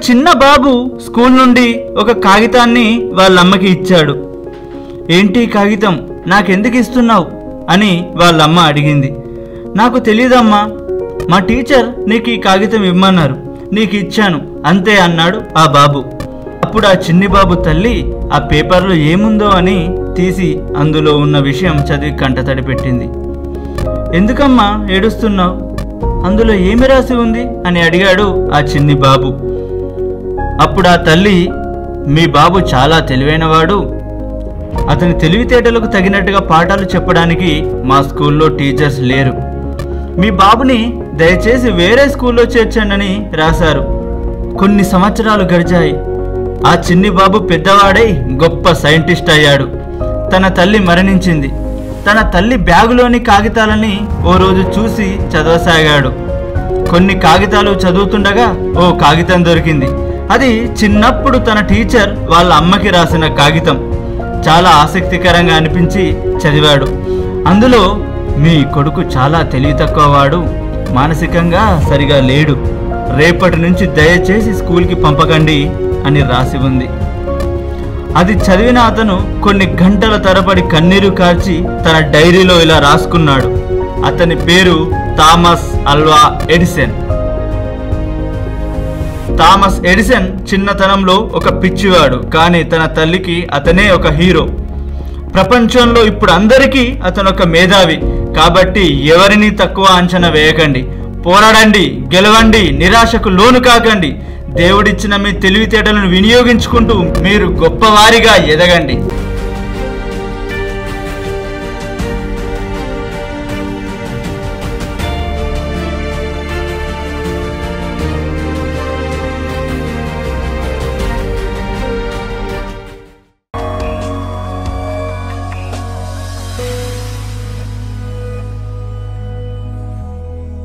చిన్న బాబు స్కూల్ నుండి ఒక కాగితాన్ని వాళ్ళ అమ్మకి ఇచ్చాడు ఏంటి ఈ కాగితం నాకెందుకు ఇస్తున్నావు అని వాళ్ళ అమ్మ అడిగింది నాకు తెలియదమ్మా మా టీచర్ నీకు ఈ కాగితం ఇమ్మన్నారు నీకు ఇచ్చాను అంతే అన్నాడు ఆ బాబు అప్పుడు ఆ చిన్ని బాబు తల్లి ఆ పేపర్లో ఏముందో అని తీసి అందులో ఉన్న విషయం చదివి కంటతడి పెట్టింది ఎందుకమ్మా ఏడుస్తున్నావు అందులో ఏమి రాసి ఉంది అని అడిగాడు ఆ చిన్ని బాబు అప్పుడు ఆ తల్లి మీ బాబు చాలా తెలివైనవాడు అతని తెలివితేటలకు తగినట్టుగా పాఠాలు చెప్పడానికి మా స్కూల్లో టీచర్స్ లేరు మీ బాబుని దయచేసి వేరే స్కూల్లో చేర్చండి రాశారు కొన్ని సంవత్సరాలు గడిచాయి ఆ చిన్ని బాబు పెద్దవాడై గొప్ప సైంటిస్ట్ అయ్యాడు తన తల్లి మరణించింది తన తల్లి బ్యాగులోని కాగితాలని ఓ రోజు చూసి చదవసాగాడు కొన్ని కాగితాలు చదువుతుండగా ఓ కాగితం దొరికింది అది చిన్నప్పుడు తన టీచర్ వాళ్ళ అమ్మకి రాసిన కాగితం చాలా ఆసక్తికరంగా అనిపించి చదివాడు అందులో మీ కొడుకు చాలా తెలివి తక్కువవాడు మానసికంగా సరిగా లేడు రేపటి నుంచి దయచేసి స్కూల్కి పంపకండి అని రాసి ఉంది అది చదివిన అతను కొన్ని గంటల తరబడి కన్నీరు కార్చి తన డైరీలో ఇలా రాసుకున్నాడు అతని పేరు Thomas Alva Edison Thomas Edison చిన్నతనంలో ఒక పిచ్చివాడు కానీ తన తల్లికి అతనే ఒక హీరో ప్రపంచంలో ఇప్పుడు అందరికీ అతను ఒక మేధావి కాబట్టి ఎవరిని తక్కువ అంచనా వేయకండి పోరాడండి గెలవండి నిరాశకు లోను కాకండి దేవుడిచ్చిన మీ తెలివితేటలను వినియోగించుకుంటూ మీరు గొప్పవారిగా ఎదగండి